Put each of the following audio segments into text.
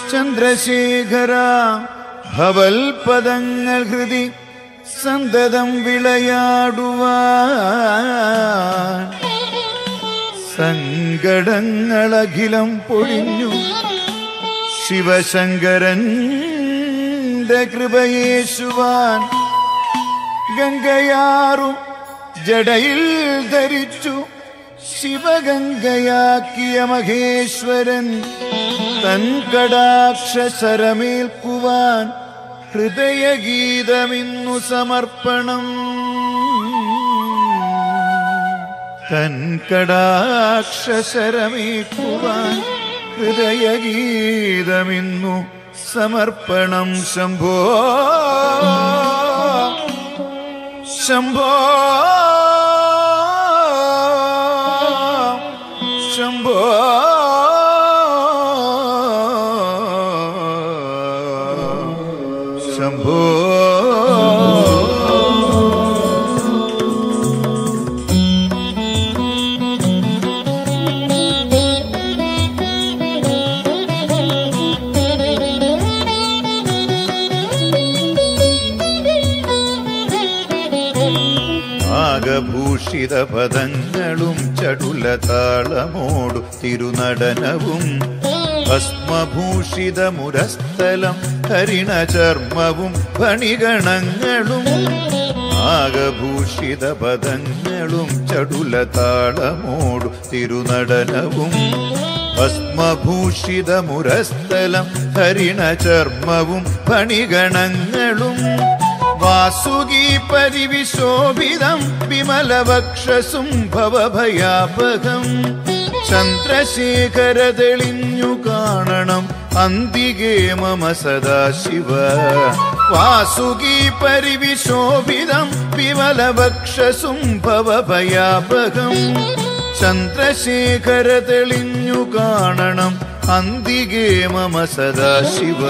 ചന്ദ്രശേഖര ഭവൽപദങ്ങൾ ഹൃതി സന്തതം വിളയാടുവാൻ സങ്കടങ്ങളഖിലം പൊഴിഞ്ഞു ശിവശങ്കരന്റെ കൃപയേശുവാൻ ഗംഗയാറും ജടയിൽ ധരിച്ചു ശിവഗംഗയാക്കിയ മഹേശ്വരൻ തൻ കടാക്ഷരമേൽക്കുവാൻ ഹൃദയഗീതമിന്നു സമർപ്പണം തൻ കടാക്ഷരമേൽക്കുവാൻ ഹൃദയഗീതമിന്നു സമർപ്പണം ശംഭോ ശംഭോ ശംഭോ ശംഭോ ആകഭൂഷിത പദങ്ങളും ചടുല താളമോടു തിരുനടനവും ഭസ്മഭൂഷിത മുരസ്ഥലം ഹരിണ ചർമ്മവും ഫണിഗണങ്ങളും ആകഭൂഷിത പദങ്ങളും ചടുല താളമോടു തിരുനടനവും ഭസ്മഭൂഷിത മുരസ്ഥലം ഹരിണ ചർമ്മവും ഫണിഗണങ്ങളും വാസുകി പരിവിശോഭിതം വിമലവക്ഷസും ഭവഭയാപകം ചന്ദ്രശേഖര തെളിഞ്ഞു കാണണം അന്തികേ മമ സദാശിവ വാസുകി പരിവിശോഭിതം വിമലവക്ഷസും ഭവഭയാപകം ചന്ദ്രശേഖര തെളിഞ്ഞു കാണണം അന്തികേ മമ സദാശിവ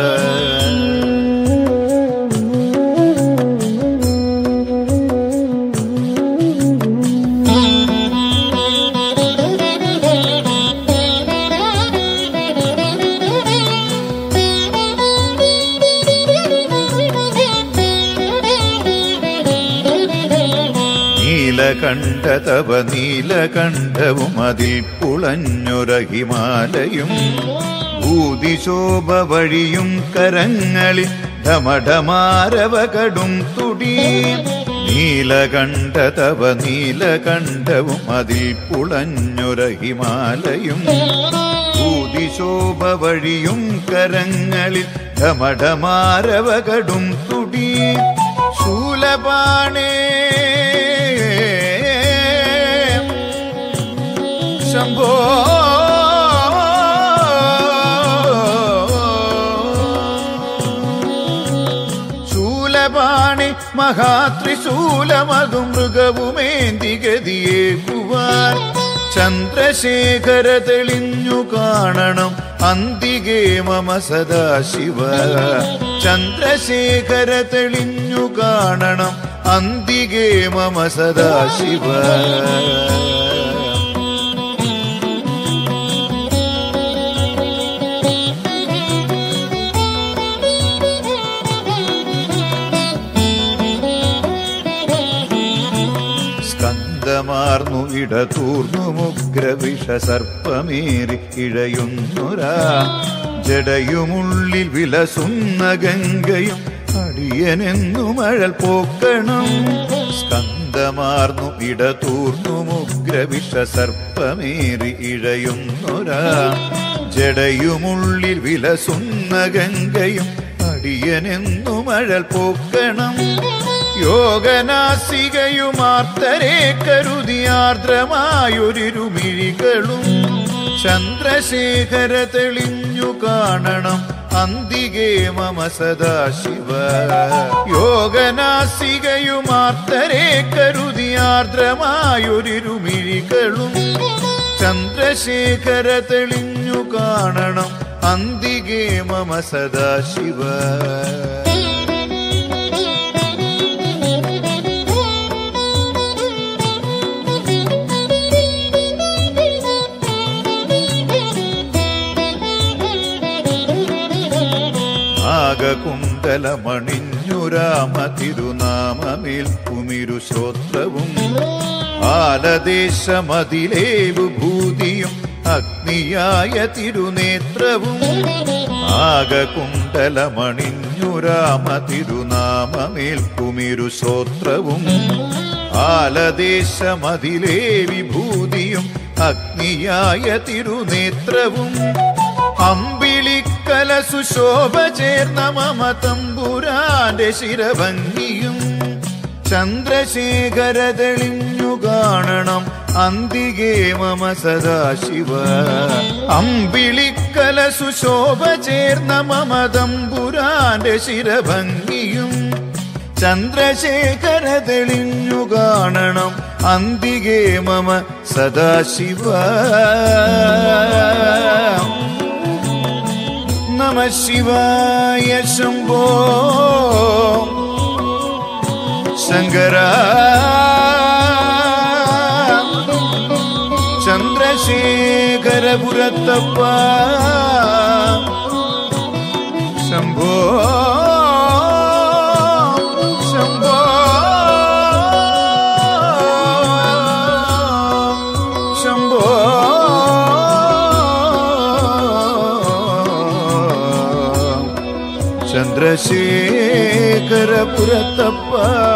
നീലകണ്ഠ തവ നീലകണ്ഠവും അതിൽ പുളഞ്ഞൊര ഹിമാലയും ഭൂതിശോഭ വഴിയും കരങ്ങളിൽ ഢമഢമാരവ കടും തുടി നീലകണ്ഠ തവ നീലകണ്ഠവും അതിൽ പുളഞ്ഞൊര ഹിമാലയും ഭൂതിശോഭ വഴിയും കരങ്ങളിൽ ഢമഢമാരവ കടും തുടി ശൂലപാണേ ശംഭോ ശൂലപാണി മഹാത്രിശൂലമതും മൃഗവുമേന്തി ഗതിയേകുവാൻ ചന്ദ്രശേഖര തെളിഞ്ഞു കാണണം അന്തികേ മമ സദാശിവ ചന്ദ്രശേഖര തെളിഞ്ഞു കാണണം അന്തികേ മമ സദാശിവ സ്കന്ദമാർന്നു ഇടതൂർന്നു മുഗ്രവിഷ സർപ്പമേറി ഇഴയുന്നൊരാ ജടയുമുള്ളിൽ വിലസുന്ന ഗംഗയും അടിയനെന്നു മഴൽ പോക്കണം സ്കന്ദമാർന്നു ഇടതൂർന്നു മുഗ്രവിഷ സർപ്പമേറി ഇഴയുന്നൊരാ ജടയുമുള്ളിൽ വിലസുന്ന ഗംഗയും അടിയനെന്നു മഴൽ പോക്കണം യോഗനാസികയുമാർത്തരെ കരുതിയാർദ്രമായൊരിരുമിഴികളും ചന്ദ്രശേഖര തെളിഞ്ഞു കാണണം അന്തികേ മമ സദാശിവ യോഗനാസികയുമാർത്തരെ കരുതിയാർദ്രമായൊരിരുമിഴികളും ചന്ദ്രശേഖര തെളിഞ്ഞു കാണണം അന്തികേ മമ സദാശിവ നാഗകുണ്ടലമണിഞ്ഞു രാമ തിരുനാമമേൽ കുമിരു ശ്രോത്രവും ആലദേശമതിലേവു ഭൂതിയും അഗ്നിയായ തിരുനേത്രവും നാഗകുണ്ടലമണിഞ്ഞു രാമ തിരുനാമമേൽ കുമിരു ശ്രോത്രവും ആലദേശമതിലേ വിഭൂതിയും അഗ്നിയായ തിരുനേത്രവും അമ്പിളിക്കല സുശോഭ ചേർന്ന മമ തമ്പുരാന്റെ ശിരഭംഗിയും ചന്ദ്രശേഖര തെളിഞ്ഞു കാണണം അന്തികേ മമ സദാശിവ അമ്പിളിക്കല സുശോഭ ചേർന്ന മമ തമ്പുരാന്റെ ശിരഭംഗിയും ചന്ദ്രശേഖര തെളിഞ്ഞു കാണണം അന്തികേ മമ സദാശിവ നമ ശിവായ ശംഭോ ശങ്കര ചന്ദ്രശേഖരപുരത്തപ്പ ശംഭോ ശംഭോ ശംഭോ ചന്ദ്രശേഖരപുരത്തപ്പ